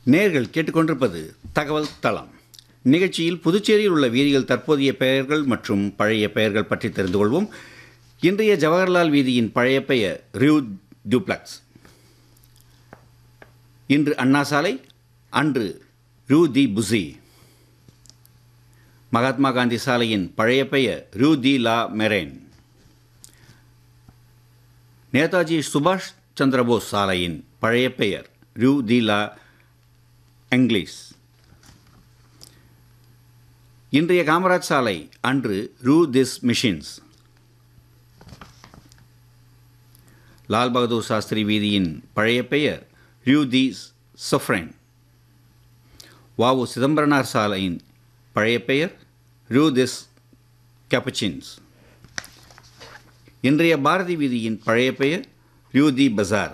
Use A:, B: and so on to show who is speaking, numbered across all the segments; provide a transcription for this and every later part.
A: நேர்கள் கேட்டுக்கொண்டிருப்பது தகவல் தளம் நிகழ்ச்சியில் புதுச்சேரியில் உள்ள வீதிகள் தற்போதைய பெயர்கள் மற்றும் பழைய பெயர்கள் பற்றி தெரிந்து கொள்வோம் இன்றைய ஜவஹர்லால் வீதியின் பழைய பெயர் ரியூ டியூப்ளக்ஸ் இன்று அண்ணா சாலை அன்று ரூ தி புசி மகாத்மா காந்தி சாலையின் பழைய பெயர் ரூ தி லா மெரேன் நேதாஜி சுபாஷ் சந்திரபோஸ் சாலையின் பழைய பெயர் ரூ தி லா எங்கிலீஷ் இன்றைய காமராஜ் சாலை அன்று Rue des Missions Lal Bahadur Shastri வீதியின் பழைய பெயர் ரியூ தி சொஃப்ரென் வாவு சிதம்பரனார் சாலையின் பழைய பெயர் ரூ திஸ் கேப்பச்சின்ஸ் இன்றைய பாரதி வீதியின் பழைய பெயர் ரியூ தி பஜார்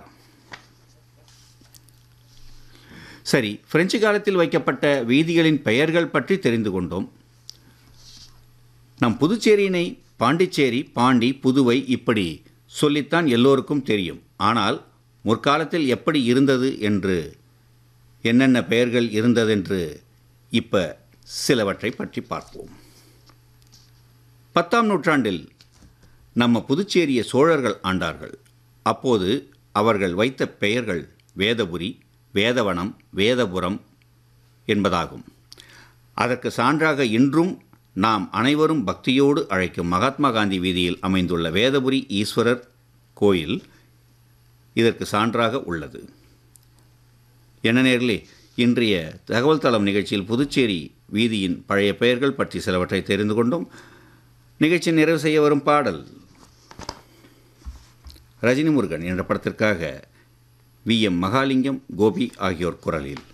A: சரி பிரெஞ்சு காலத்தில் வைக்கப்பட்ட வீதிகளின் பெயர்கள் பற்றி தெரிந்து கொண்டோம் நம் புதுச்சேரியினை பாண்டிச்சேரி பாண்டி புதுவை இப்படி சொல்லித்தான் எல்லோருக்கும் தெரியும் ஆனால் முற்காலத்தில் எப்படி இருந்தது என்று என்னென்ன பெயர்கள் இருந்ததென்று இப்போ சிலவற்றை பற்றி பார்ப்போம் பத்தாம் நூற்றாண்டில் நம்ம புதுச்சேரிய சோழர்கள் ஆண்டார்கள் அப்போது அவர்கள் வைத்த பெயர்கள் வேதபுரி வேதவனம் வேதபுரம் என்பதாகும் அதற்கு சான்றாக இன்றும் நாம் அனைவரும் பக்தியோடு அழைக்கும் மகாத்மா காந்தி வீதியில் அமைந்துள்ள வேதபுரி ஈஸ்வரர் கோயில் இதற்கு சான்றாக உள்ளது என்ன நேர்களே இன்றைய தகவல் தளம் நிகழ்ச்சியில் புதுச்சேரி வீதியின் பழைய பெயர்கள் பற்றி சிலவற்றை தெரிந்து கொண்டோம் நிகழ்ச்சி நிறைவு செய்ய வரும் பாடல் ரஜினி முருகன் என்ற படத்திற்காக வி எம் மகாலிங்கம் கோபி ஆகியோர் குரலில்